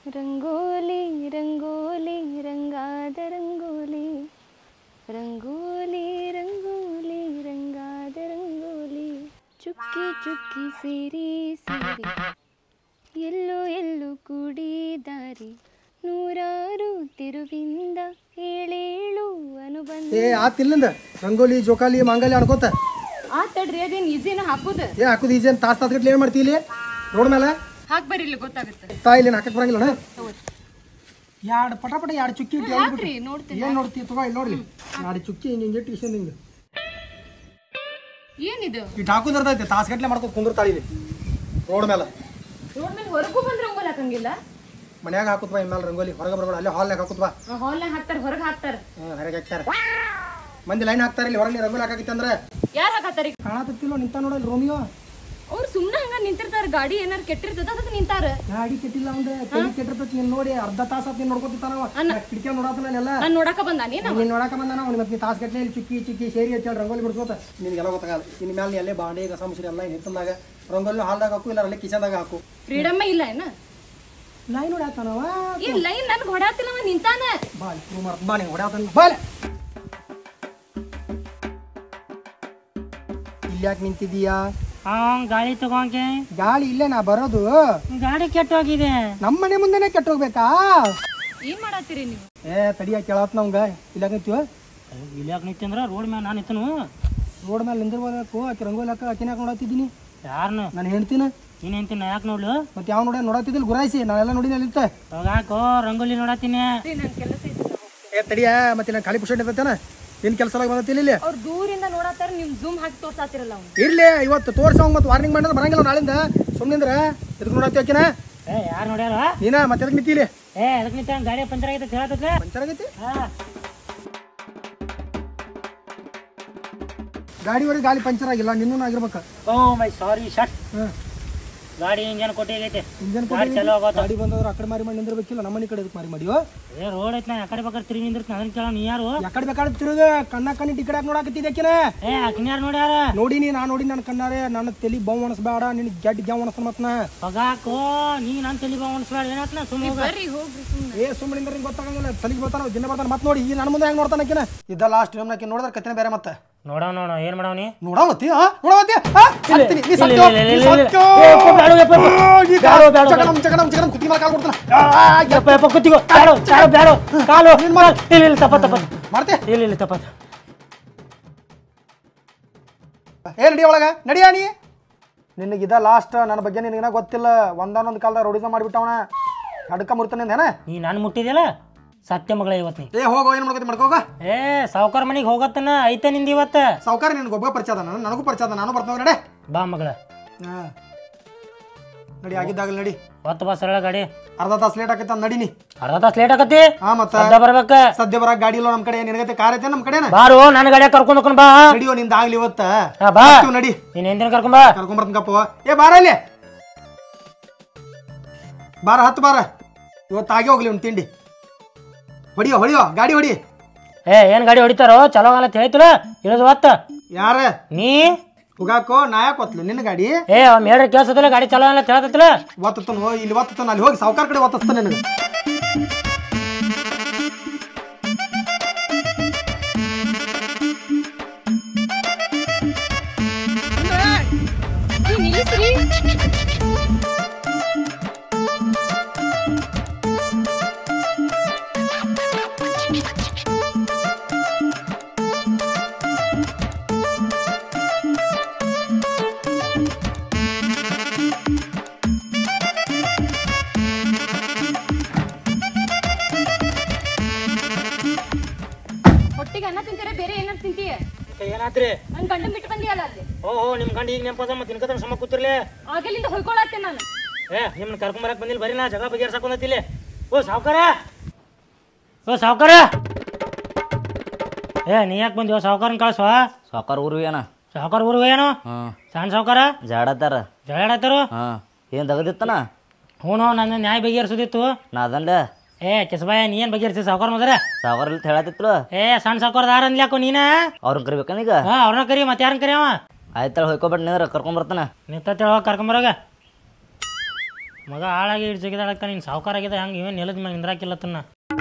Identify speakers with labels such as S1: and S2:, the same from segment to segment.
S1: ರಂಗೋಲಿ ರಂಗೋಲಿ ರಂಗಾದ ರಂಗೋಲಿ ರಂಗೋಲಿ ರಂಗೋಲಿ ರಂಗಾದ ರಂಗೋಲಿ ಚುಕ್ಕಿ ಚುಕ್ಕಿ ಸೇರಿ ಸೇರಿ ಎಲ್ಲೋ ಎಲ್ಲೋ ಕೂಡಿದಾರಿ ನೂರಾರು ತಿರುವಿಂದ ಏಳೇಳು ಅನುಬಂಧ
S2: ಏ ಆತಿಲ್ಲಿಂದ ರಂಗೋಲಿ ಜೋಕಾಲಿ ಮಾಂಗಲ್ಯ ಅನ್ಕೋತ
S1: ಆ ತಡ್ರಿ ಅದೇನು ಈಸಿನ ಹಾಕುದು
S2: ಏ ಹಾಕುದು ಈಜೇನು ತಾಸ್ ತಾಸ್ ಗಟ್ಲೆ ಏನು ಮಾಡ್ತಿ ಇಲ್ಲಿ ರೋಡ್ ಮೇಲೆ
S1: ಹಾಕ್ ಬರಿಲ್ಲ ಗೊತ್ತಾಗುತ್ತೆ
S2: ತಾ ಇಲ್ಲಿ ಹಾಕಕ್ ಬರಂಗಿಲ್ಲ ಎರಡು ಪಟ ಪಟ ಎರಡು ಚುಕ್ಕಿ ಇಟ್ಟು
S1: ಹಾಕ್ರಿ ನೋಡ್ತೀನಿ
S2: ಏನು ನೋಡ್ತಿ ತಗೋ ಇಲ್ಲಿ ನೋಡ್ಲಿ ಎರಡು ಚುಕ್ಕಿ ಹಿಂಗೆ ಹಿಂಗೆ ಇಟ್ಟು ಇಷ್ಟ ಹಿಂಗೆ
S1: ಏನಿದು
S2: ಇಟ್ಟು ಹಾಕುದು ಇರ್ತೈತೆ ತಾಸ್ ಗಟ್ಲೆ ಮಾಡ್ಕೊಂಡು ಕುಂದಿರ್ತಾಳೆ ಇಲ್ಲಿ ರೋಡ್ ಮೇಲೆ
S1: ರೋಡ್ ಮೇಲೆ ಹೊರಗೂ ಬಂದ್ರೆ ರಂಗೋಲಿ ಹಾಕಂಗಿಲ್ಲ
S2: ಮನ್ಯಾಗ ಹಾಕುತ್ ಬಾ ಇನ್ಮೇಲೆ ರಂಗೋಲಿ ಹೊರಗೆ ಬರ್ಬೇಡ ಅಲ್ಲೇ ಹಾಲ್ನಾಗ ಹಾಕುತ್ ಬಾ
S1: ಹಾಲ್ನಾಗ ಹಾಕ್ತಾರ ಹೊರಗೆ ಹಾಕ್ತಾರ
S2: ಹ್ಞೂ ಹೊರಗೆ ಹಾಕ್ತಾರ ಮಂದಿ ಲೈನ್ ಹಾಕ್ತಾರೆ ಇಲ್ಲಿ ಹೊರಗೆ ರಂಗೋಲಿ ಹಾಕಕ್ಕೆ ಅಂದ್ರೆ
S1: ಯಾರು ಹಾಕತ್ತಾರ
S2: ಕಾಣತಿತ್ತಿಲ್ಲ ನಿಂತ ನೋಡಲ್ಲಿ ರೋಮಿಯೋ
S1: ಅವ್ರು ಸುಮ್ಮನೆ ಹಂಗ ನಿಂತಿರ್ತಾರ ಗಾಡಿ ಏನಾರು ಕೆಟ್ಟಿರ್ತದ ಅದಕ್ಕೆ ನಿಂತಾರ
S2: ಗಾಡಿ ಕೆಟ್ಟಿಲ್ಲ ಅಂದ್ರೆ ಕೈ ಕೆಟ್ಟಿರ್ತೈತಿ ನೀನ್ ನೋಡಿ ಅರ್ಧ ತಾಸ ನೀನ್ ನೋಡ್ಕೊತಿರ್ತಾನ ಕಿಟಕಿ ನೋಡತ್ತಲ್ಲ
S1: ನಾನ್ ನೋಡಕ ಬಂದಾನಿ
S2: ನೀನ್ ನೋಡಕ ಬಂದಾನ ಅವ್ನು ಮತ್ತೆ ತಾಸ್ ಗಟ್ಲೆ ಇಲ್ಲಿ ಚುಕ್ಕಿ ಚುಕ್ಕಿ ಸೇರಿ ಅಂತೇಳಿ ರಂಗೋಲಿ ಬಿಡ್ಸೋತ ನಿನಗೆಲ್ಲ ಗೊತ್ತಾಗಲ್ಲ ಇನ್ ಮೇಲೆ ನೀ ಅಲ್ಲೇ ಬಾಂಡೆ ಕಸ ಮುಸ್ರಿ ಎಲ್ಲ ಹಿತ್ತಂದಾಗ ರಂಗೋಲಿ ಹಾಲ್ದಾಗ ಹಾಕು ಇಲ್ಲ ಅಲ್ಲೇ ಕಿಚನ್ದಾಗ ಹಾಕು
S1: ಫ್ರೀಡಮ್ ಇಲ್ಲ ಏನ
S2: ಲೈನ್ ಹೊಡ್ಯಾತಾನವ
S1: ಈ ಲೈನ್ ನನ್ಗೆ ಹೊಡಾತಿಲ್ಲವ ನಿಂತಾನ
S2: ಬಾ ಇಲ್ಲಿ ಪ್ರೂವ್ ಮಾಡ್ ಬಾ ನೀ ಹೊಡ್ಯಾತಾನ ಬಾಲೆ ಇಲ್ಲಿ ಯಾಕೆ ನಿಂತಿದೀಯಾ
S3: ಅವನ್ ಗಾಡಿ ತಗೊಂಗೆ
S2: ಗಾಳಿ ಇಲ್ಲೇ ನಾ ಬರೋದು
S3: ಗಾಡಿ ಕೆಟ್ಟೋಗಿದೆ
S2: ನಮ್ಮ ಮನೆ ಮುಂದೆನೆ ಕೆಟ್ಟೋಗ್ಬೇಕಾ
S1: ಏನ್ ಮಾಡತ್ತೀರಿ ನೀವು
S2: ಏ ತಡಿಯ ಕೇಳತ್ ನಮ್ಗ ಇಲ್ಲ ನಿಂತೀವ
S3: ಇಲ್ಯಾಕ ನಿಂತಂದ್ರ ರೋಡ್ ಮ್ಯಾಲ ನಾನು ನಿಂತನು
S2: ರೋಡ್ ಮೇಲೆ ನಿಂದಿರ್ಬೋದಕ್ಕು ಆಕೆ ರಂಗೋಲಿ ಹಾಕ ಆಕಿನ ಯಾಕೆ ನೋಡತ್ತಿದ್ದೀನಿ
S3: ಯಾರನು
S2: ನಾನು ಹೇಳ್ತೀನಿ
S3: ನೀನ್ ಎಂತೀನಿ ನಾ ಯಾಕೆ ನೋಡ್ಲು
S2: ಮತ್ತೆ ಯಾವ ನೋಡ ನೋಡತ್ತಿದ್ದಿಲ್ಲ ಗುರಾಯಿಸಿ ನಾನೆಲ್ಲ ನೋಡಿ ನಿಂತ
S3: ಹೋಗಾಕೋ ರಂಗೋಲಿ ನೋಡತ್ತೀನಿ
S1: ನನ್ ಕೆಲಸ ಐತಿ
S2: ಏ ತಡಿಯ ಮತ್ತೆ ನಾನು ಖಾಲಿ ಪುಷನ್ ಇರ್ತೇನ ಏನ್ ಕೆಲಸ ಬಂದತ್ತಿಲ್ಲ ಇಲ್ಲಿ
S1: ಅವ್ರು ದೂರಿಂದ ನೋಡತ್ತಾರ ನಿಮ್ ಜೂಮ್ ಹಾಕಿ ತೋರ್ಸಾತಿರಲ್ಲ ಅವ್ನು
S2: ಇರ್ಲಿ ಇವತ್ತು ತೋರ್ಸ ಮತ್ತೆ ವಾರ್ನಿಂಗ್ ಮಾಡಿದ್ರೆ ಬರಂಗಿಲ್ಲ ನಾಳಿಂದ ಸುಮ್ಮನಿಂದ್ರ ಇದಕ್ಕೆ ನೋಡತ್ತಿ ಆಕಿನ
S3: ಏ ಯಾರು ನೋಡ್ಯಾರ
S2: ನೀನ ಮತ್ತೆ ಎದಕ್ಕೆ ನಿಂತಿಲಿ
S3: ಏ ಅದಕ್ಕೆ ನಿಂತ ಗಾಡಿ ಪಂಚರ್ ಆಗೈತೆ ಹೇಳತ್ತೈತೆ
S2: ಪಂಚರ್ ಆಗೈತಿ
S3: ಹಾ
S2: ಗಾಡಿವರೆಗೆ ಗಾಳಿ ಪಂಚರ್ ಆಗಿಲ್ಲ ನಿನ್ನೂ ಆಗಿರ್ಬೇಕು
S3: ಓ ಮೈ ಸಾರಿ ಶಟ್
S2: ಹ್ಮ್
S3: ಗಾಡಿ ಇಂಜನ್ ಕೊಟ್ಟಿಗೈತೆ
S2: ಇಂಜನ್
S3: ಗಾಡಿ ಚಲೋ ಆಗೋತ
S2: ಗಾಡಿ ಬಂದವ್ರು ಆ ಕಡೆ ಮಾರಿ ಮಾಡಿ ನಿಂದಿರ್ಬೇಕಿಲ್ಲ ನಮ್ಮ ಮನೆ ಕಡೆ ಇದಕ್ಕೆ ಮಾರಿ ಮಾಡಿಯೋ
S3: ಏ ರೋಡ್ ಐತ್ ನಾ ಯಾಕಡೆ ಬೇಕಾದ್ರೆ ತಿರುಗಿ ನಿಂದಿರ್ತೀನಿ ಅದನ್ನ ಕೇಳ ನೀ ಯಾರು
S2: ಯಾಕಡೆ ಬೇಕಾದ್ರೆ ತಿರುಗ ಕಣ್ಣ ಕಣ್ಣಿ ಟಿಕೆಟ್ ಹಾಕಿ ನೋಡಾಕತ್ತಿದ್ದೆ ಆಕಿನ
S3: ಏ ಆಕಿನ ಯಾರು ನೋಡ್ಯಾರ
S2: ನೋಡಿನಿ ನಾ ನೋಡಿ ನನ್ನ ಕಣ್ಣಾರೆ ನನ್ನ ತಲಿ ಬಾವ್ ಅಣಸ್ಬೇಡ ನಿನ್ ಗೆಡ್ ಗ್ಯಾವ್ ಅಣಸ್ತಾನ ಮತ್ನ
S3: ಹೋಗಾಕೋ ನೀ ನನ್ ತಲೆ ಬಾ ಅನ್ಸ್ಬೇಡ ಏನಾತ್ನ ಸುಮ್ಮ ಹೋಗ
S1: ಬರ್ರಿ ಹೋಗ್ರಿ ಸುಮ್ಮನೆ
S2: ಏ ಸುಮ್ಮನೆ ನಿಂದ್ರೆ ಗೊತ್ತಾಗಂಗಿಲ್ಲ ತಲೆಗೆ ಬರ್ತಾನ ದಿನ ಬರ್ತಾನ ಮತ್ತೆ ನೋಡಿ ಈ ನನ್ನ ಮುಂದೆ ಹೆಂಗ್ ನೋಡ್ತಾನ ಆಕಿನ ಇದ್ದ ಲಾಸ್ಟ್ ಟೈಮ್ ನಾಕಿ ನೋಡಿದ್ರೆ ಕತ್ತಿನ ಬೇರೆ ಮತ್ತೆ
S3: ನೋಡವ್ ನೋಡ ಏನ್ ಮಾಡವ್ನಿ
S2: ನೋಡಾವತ್ತಿ ಹಾ ನೋಡಾವತ್ತಿ ಹಾ ಸತ್ತೀನಿ ನೀ
S3: ಇಲ್ಲ,
S2: ಸತ್ಯೋ
S3: ಇಲ್ಲ,
S2: ನೀ
S3: ಇಲ್ಲ, ಇಲ್ಲ,
S2: ಸತ್ಯೋ
S3: ಏ, ಯಪ್ಪ, ಬ್ಯಾಡ, ಯಪ್ಪ, ಯಪ್ಪ.
S2: ಆ, ಈ
S3: ಬ್ಯಾಡ, ಬ್ಯಾಡ,
S2: ಚಕಡಮ್ ಚಕಡಮ್ ಚಕಡಮ್ ಕುತ್ತಿ ಮೇಲೆ ಕಾಲ್ ಕೊಡ್ತಾನ
S3: ಯಪ್ಪ ಯಪ್ಪ ಕೂತಿಗೋ ಬ್ಯಾಡೋ ಬ್ಯಾಡೋ ಬ್ಯಾಡೋ ಕಾಲು ಇಲ್ಲ ಇಲ್ಲ ತಪ್ಪ ತಪ್ಪ
S2: ಮಾಡ್ತೆ
S3: ಇಲ್ಲ ಇಲ್ಲ ತಪ್ಪ
S2: ಏ ನಡಿ ಒಳಗ ನಡಿಯಾ ನೀ ನಿನಗಿದ ಲಾಸ್ಟ್ ನನ್ನ ಬಗ್ಗೆ ನಿನಗಿನ ಗೊತ್ತಿಲ್ಲ ಒಂದಾನೊಂದು ಕಾಲದಾಗ ರೊಡಿಸ ಮಾಡಿಬಿಟ್ಟವನ ಅಡ್ಕ ಮುರ್ತಾನೇನ
S3: ನೀ ನಾನು ಮುಟ್ಟಿದ್ಯಲ್ಲ ಸತ್ಯ ಮಗಳ ಇವತ್ತು ನೀ
S2: ಏ ಹೋಗೋ ಏನು ಮಾಡ್ಕೊತಿ ಮಾಡ್ಕೋಗ
S3: ಏ ಸಾವ್ಕಾರ ಮನೆಗೆ ಹೋಗತ್ತನ ಐತೆ ನಿಂದ ಇವತ್ತ
S2: ಸಾವುಕಾರ ನಿನಗೆ ಒಬ್ಬ ಪರಿಚಯ ಅದ ನಾನು ನನಗೂ ಪರಿಚಯ ಅದ ನಾನು ಬರ್ತಾವ ನಡೆ
S3: ಬಾ ಮಗಳ
S2: ಹಾಂ ನಡಿ ಆಗಿದ್ದಾಗಲಿ ನಡಿ
S3: ಹೊತ್ತು ಬಾ ಸರಳ ಗಾಡಿ
S2: ಅರ್ಧ ತಾಸು ಲೇಟ್ ಆಕೈತೆ ನಡಿ ನೀ
S3: ಅರ್ಧ ತಾಸು ಲೇಟ್ ಆಕತಿ
S2: ಹಾ ಮತ್ತ
S3: ಸದ್ಯ ಬರ್ಬೇಕ
S2: ಸದ್ಯ ಬರಾಕ್ ಗಾಡಿ ಇಲ್ಲ ನಮ್ಮ ಕಡೆ ನಿನಗೈತೆ ಕಾರ್ ಐತೆ ನಮ್ಮ ಕಡೆನ
S3: ಬಾರು ನನ್ನ ಗಾಡಿಯಾಗ ಕರ್ಕೊಂಡ್ ಹೋಗ್ಕೊಂಡು ಬಾ
S2: ನಡಿಯೋ ನಿಂದ ಆಗ್ಲಿ ಇವತ್ತ
S3: ಹಾ, ಬಾ
S2: ಬರ್ತೀವಿ ನಡಿ
S3: ನೀನ್ ಎಂದಿನ ಕರ್ಕೊಂಡ್ ಬಾ
S2: ಕರ್ಕೊಂಬರ್ತೀನಿ ಕಪ್ಪು ಏ ಬಾರ ಇಲ್ಲಿ ಬಾರ ಹತ್ತು ಬಾರ ಇವತ್ತು ಆಗೇ ಹೋಗ್ಲಿ ಒಂದು ತಿಂಡಿ ಹೊಡಿಯೋ ಹೊಡಿಯೋ ಗಾಡಿ ಹೊಡಿ
S3: ಏ ಏನ್ ಗಾಡಿ ಹೊಡಿತಾರೋ ಚಲೋ ಕಾಲ ಹೇಳ್ತಿಲ್ಲ ಇಳಿದು ಹೊತ್ತ
S2: ಯಾರ
S3: ನೀ
S2: ಹೋಗಾಕೋ ನಾಯಕ್ ಒತ್ಲು ನಿನ್ನ ಗಾಡಿ
S3: ಏ ಅವ್ನ ಹೇಳ್ರಿ ಕೇಳ್ಸತಿಲ್ಲ ಗಾಡಿ ಚಲೋ ಅಲ್ಲ ಹೇಳ್ತತಿಲ್ಲ
S2: ಒತ್ತತನು ಇಲ್ಲಿ ಒತ್ತತನ ಅಲ್ಲಿ ಹೋಗಿ ಸಾವುಕಾರ ಕಡೆ ಒತ್ತಿಸ್ತಾನೆ ನಿನಗೆ
S1: ನಿಲ್ಲಿಸ್ರಿ ಹೊಟ್ಟಿಗೆ ಅನ್ನ ತಿಂತೀರ ಬೇರೆ ಏನಾರು ತಿಂತೀಯ
S3: ಏನಾತ್ರಿ
S1: ನನ್ ಗಂಡ ಬಿಟ್ಟು ಬಂದಿಯಲ್ಲ ಅಲ್ಲಿ
S3: ಓ ಓ ನಿಮ್ ಗಂಡ ಈಗ ನೆನಪದ ಮತ್ತೆ ತಿನ್ಕತ ಸಮ ಕೂತಿರ್ಲಿ
S1: ಆಗಲಿಂದ ಹೊಯ್ಕೊಳತ್ತೆ ನಾನು
S3: ಏ ನಿಮ್ಮನ್ನ ಕರ್ಕೊಂಡ್ ಬರಕ್ ಬಂದಿಲ್ಲ ಬರೀ ನಾ ಜಗಳ ಬಗೆಹರ್ಸಕೊಂಡತಿಲ್ಲಿ ಓ ಸಾವ್ಕಾರ ಓ ಸಾವ್ಕಾರ ಏ ನೀ ಯಾಕೆ ಬಂದಿವ ಸಾವ್ಕಾರನ್ ಕಳ್ಸೋ
S4: ಸಾಕಾರ ಊರು ಏನ
S3: ಸಾವ್ಕಾರ ಊರಿಗೆ ಏನು
S4: ಹಾಂ
S3: ಸಣ್ಣ ಸಾವ್ಕಾರ
S4: ಜಾಡತ್ತಾರ
S3: ಜಗಳ ಆಡತ್ತಾರು
S4: ಹಾಂ ಏನು ತೆಗದಿತ್ತನ
S3: ಹ್ಞೂ ನನ್ನ ನ್ಯಾಯ ಬಗೆಹರಿಸೋದಿತ್ತು
S4: ನಾ ಅದಂಡ
S3: ಏ ಕೆಸಬಾಯ ನೀ ಏನು ಬಗೆಹರಿಸಿ ಸಾವ್ಕಾರ ಮೊದಲ
S4: ಸಾಕಾರ ಇಲ್ಲಿ ಹೇಳತ್ತಿತ್ಲು
S3: ಏ ಸಣ್ಣ ಸಾವ್ಕಾರದ ಯಾರು ಅನ್ಲ್ಯಾಕೋ ನೀನ
S4: ಅವ್ರನ್ನ ಕರಿಬೇಕನೀಗ
S3: ಹಾ ಅವ್ರನ್ನ ಕರಿ ಮತ್ತೆ ಯಾರನ್ನ ಕರಿಯವ
S4: ಆಯ್ತಾಳ ಹೊಯ್ಕೊಬೇಡ ನಿಂದ್ರ ಕರ್ಕೊಂಬರ್ತಾನ
S3: ನಿಂತ ಕರ್ಕೊಂಬರಾಗ ಮಗ ಹಾಳಾಗಿ ಇಟ್ಟು ಜಗಿದಾಡಕ್ಕ ನೀನು ಸಾವುಕಾರ ಆಗಿದೆ ಹಂಗೆ ಇವೇನು ನೆಲದ ಮ್ಯಾಗ ನಿಂದ್ರಾಕಿಲ್ಲತ್ತನ್ನ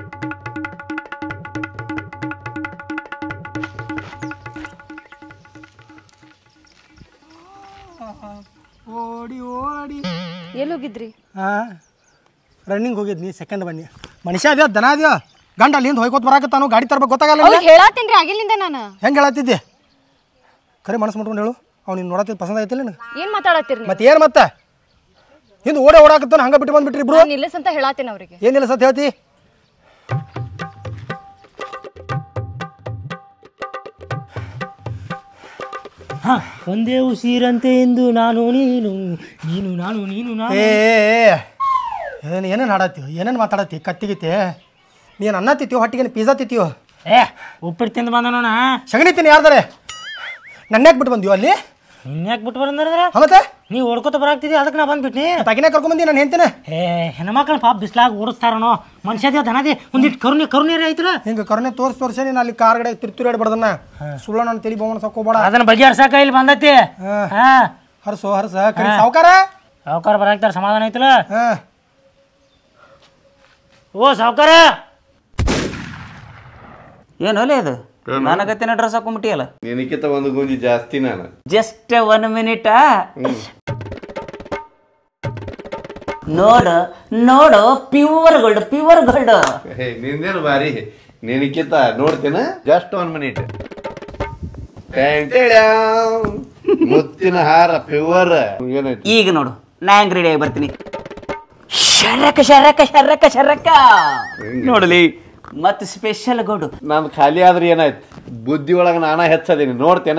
S2: ಓಡಿ ಓಡಿ
S1: ಎಲ್ಲಿ ಹೋಗಿದ್ರಿ
S2: ಹಾಂ ರನ್ನಿಂಗ್ ಹೋಗಿದ್ನಿ ಸೆಕೆಂಡ್ ಬನ್ನಿ ಮನುಷ್ಯ ಅದ್ಯೋ ದನ ಅದ್ಯೋ ಗಂಡ ಅಲ್ಲಿಂದ ಹೋಯ್ಕೋತ ಬರಾಕತ್ತಾನು ಗಾಡಿ ತರ್ಬೇಕು ಗೊತ್ತಾಗಲ್ಲ
S1: ಅವ್ರು ಹೇಳತ್ತೀನ್ರಿ ಆಗಿಲ್ಲಿಂದ ನಾನು
S2: ಹೆಂಗೆ ಹೇಳತ್ತಿದ್ದೆ ಖರೆ ಮನಸ್ಸು ಮಾಡ್ಕೊಂಡು ಹೇಳು ಅವ್ನು ನಿನ್ನ ನೋಡತ್ತಿದ್ದು ಪಸಂದ ಐತಿಲ್ಲ ನಿನಗೆ
S1: ಏನ್ ಮಾತಾಡತ್ತೀರಿ
S2: ಮತ್ತೆ ಏನು ಮತ್ತೆ ಹಿಂದೆ ಓಡೇ ಓಡಾಕತ್ತಾನ ಹಂಗೆ ಬಿಟ್ಟು ಬಂದ್ಬಿಟ್ರಿ ಇಬ್ರು
S1: ನೀವು ನಿಲ್ಲಿಸ್ ಅಂತ ಹೇಳತ್ತೇನೆ ಅವ್ರಿಗೆ
S2: ಏನಿಲ್ಲ ಸತ್ ಹೇಳ್ತಿ
S3: ಹಾಂ ಒಂದೇ ಉಸಿರಂತೆ ಎಂದು ನಾನು ನೀನು ನೀನು ನಾನು ನೀನು ನಾನು
S2: ಏ ಏನು ಏನೇನು ಹಾಡತ್ತೀವಿ ಏನೇನು ಮಾತಾಡತ್ತಿ ಕತ್ತಿಗಿತ್ತೆ ನೀನು ಅನ್ನ ತಿತ್ತೀವೋ ಹೊಟ್ಟಿಗೆ ಪಿಜ್ಜಾ ತಿತ್ತೀವೋ
S3: ಏ ಉಪ್ಪಿಟ್ಟು ತಿಂದು ಬಂದ ನೋಣ
S2: ಸಗಣಿ ತಿನ್ನಿ ಯಾರ್ದಾರೆ ನನ್ಯಾಕೆ ಬಿಟ್ಟು ಬಂದೀವಿ ಅಲ್ಲಿ
S3: ನಿನ್ಯಾಕೆ ಬಿಟ್ಟು ಬಂದ್ರೆ
S2: ಹಾಂ ಮತ್ತೆ
S3: ನೀವು ಹೊಡ್ಕೊತ ಬರಾಕ್ತಿದ್ದಿ ಅದಕ್ಕೆ ನಾ ಬಂದ್ಬಿಟ್ನಿ
S2: ತಗಿನ ಕರ್ಕೊಂಬಂದಿ ನಾನು ಹೆಂತಿನ
S3: ಏ ಹೆಣ್ಮಕ್ಳು ಪಾಪ ಬಿಸ್ಲಾಗ ಓಡಿಸ್ತಾರನೋ ಮನುಷ್ಯದೇ ದನದಿ ಒಂದಿಟ್ಟು ಕರುಣೆ ಕರುಣೆ ಐತಲ್ಲ
S2: ಹಿಂಗೆ ಕರುಣೆ ತೋರ್ಸಿ ತೋರ್ಸಿ ನೀನು ಅಲ್ಲಿ ಕಾರ್ ಗಡೆ ತಿರ್ತಿರಾಡಿ ಬಡ್ದನ್ನ ಸುಳ್ಳು ನನ್ನ ತಲೆ ಬೋಮನ ಸಕ್ಕೋಬೇಡ
S3: ಅದನ್ನ ಬಗೆಹರ್ಸಾಕ ಇಲ್ಲಿ ಬಂದೈತಿ
S2: ಹಾ.
S3: ಹಾ
S2: ಹರ್ಸು ಹರ್ಸ ಕರಿ ಸಾವುಕಾರ
S3: ಸಾವುಕಾರ ಬರಾಕ್ತಾರ ಸಮಾಧಾನ ಐತಲ್ಲ
S2: ಹಾಂ
S3: ಓ ಸಾವುಕಾರ
S4: ಏನು ಒಲೆ ಅದು ನನಗತ್ತಿನ ಡ್ರೆಸ್ ಹಾಕೊಂಬಿಟ್ಟಿಯಲ್ಲ
S5: ನಿನಕಿತ ಒಂದು ಗುಂಜಿ ಜಾಸ್ತಿ ನಾನು
S4: ಜಸ್ಟ್ ಒನ್ ಮಿನಿಟ ನೋಡು ನೋಡು ಪ್ಯೂರ್ ಗೋಲ್ಡ್ ಪ್ಯೂರ್ ಗೋಲ್ಡ್
S5: ಹೇ ನಿಂದೇನು ಬಾರಿ ನಿನಕಿತ ನೋಡ್ತೇನ ಜಸ್ಟ್ ಒನ್ ಮಿನಿಟ್ ಮುತ್ತಿನ ಹಾರ ಪ್ಯೂರ್ ಏನೈತಿ
S4: ಈಗ ನೋಡು ನಾ ಹೆಂಗ್ ರೆಡಿ ಆಗಿ ಬರ್ತೀನಿ ಶರಕ ಶರಕ ಶರಕ ಶರಕ ನೋಡಲಿ ಮತ್ತೆ ಸ್ಪೆಷಲ್ ಗೋಡು
S5: ನಾನು ಖಾಲಿ ಆದ್ರೆ ಏನಾಯ್ತು ಬುದ್ಧಿ ಒಳಗ ನಾನ ಹೆಚ್ಚದೀನಿ ನೋಡ್ತೇನ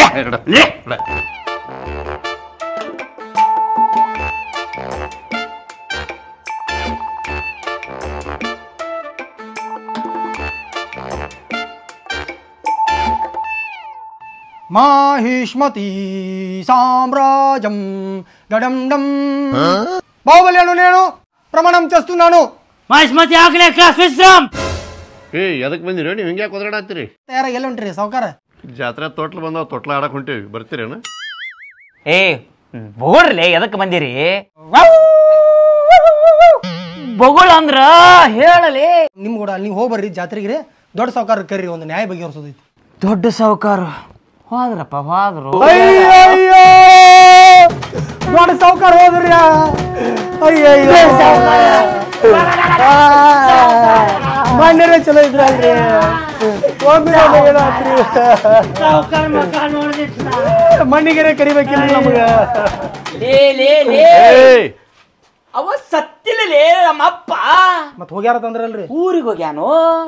S2: ಮಾಹಿಷ್ಮತಿ ಸಾಮ್ರಾಜಂ ಡಡಂ ಡಂ ಬಾಹುಬಲಿ ಅಣ್ಣು ನೇನು ಪ್ರಮಾಣಂ ಚಸ್ತು ನಾನು
S3: ಮಸ್ಮತಿ ಆಗ್ಲೇ ಕ್ಲಾಸ್ ವಿಶ್ರಾಮ್
S5: ಏ ಎದಕ್ ಬಂದಿರೋ ನೀವು ಹಿಂಗ್ಯಾಕೆ ಒದರಾಡತ್ತೀರಿ
S2: ತಯಾರ ಎಲ್ಲಿ ಹೊಂಟ್ರಿ ಸಾವುಕಾರ
S5: ಜಾತ್ರೆ ತೊಟ್ಲು ಬಂದಾವ ತೊಟ್ಲ ಆಡಕ್ ಹೊಂಟೇವಿ ಬರ್ತೀರೇನ
S4: ಏ ಬೋಡ್ರಲೆ ಎದಕ್ಕೆ ಬಂದಿರಿ ಬೊಗಳು ಅಂದ್ರ ಹೇಳಲಿ
S2: ನಿಮ್ ಕೂಡ ನೀವು ಹೋಗಿ ಬರ್ರಿ ಜಾತ್ರೆಗೆ ರೀ ದೊಡ್ಡ ಸಾವುಕಾರ ಕರ್ರಿ ಒಂದು ನ್ಯಾಯ ಬಗೆಹರಿಸೋದೈತಿ
S4: ದೊಡ್ಡ ಸಾವುಕಾರ ಹೋದ್ರಪ್ಪ ಹೋದ್ರು
S2: ಅಯ್ಯಯ್ಯೋ ದೊಡ್ಡ ಸಾವುಕಾರ ಹೋದ್ರಿ ಅಯ್ಯಯ್ಯೋ ಮಣ್ಣರೇ ಚಲೋ ಇದ್ರಲ್ರಿ ಒಮ್ಮೆ ಏನಾತ್ರಿ ಮಣ್ಣಿಗೆರೆ ಕರಿಬೇಕಿಲ್ಲ ನಮಗ
S4: ಲೇ ಲೇ ಲೇ
S5: ಏಯ್
S4: ಅವ ಸತ್ತಿಲ್ಲಲೇ ನಮ್ಮಪ್ಪ
S2: ಮತ್ ಹೋಗ್ಯಾರ ತಂದ್ರಲ್ರಿ
S4: ಊರಿಗೆ ಹೋಗ್ಯಾನು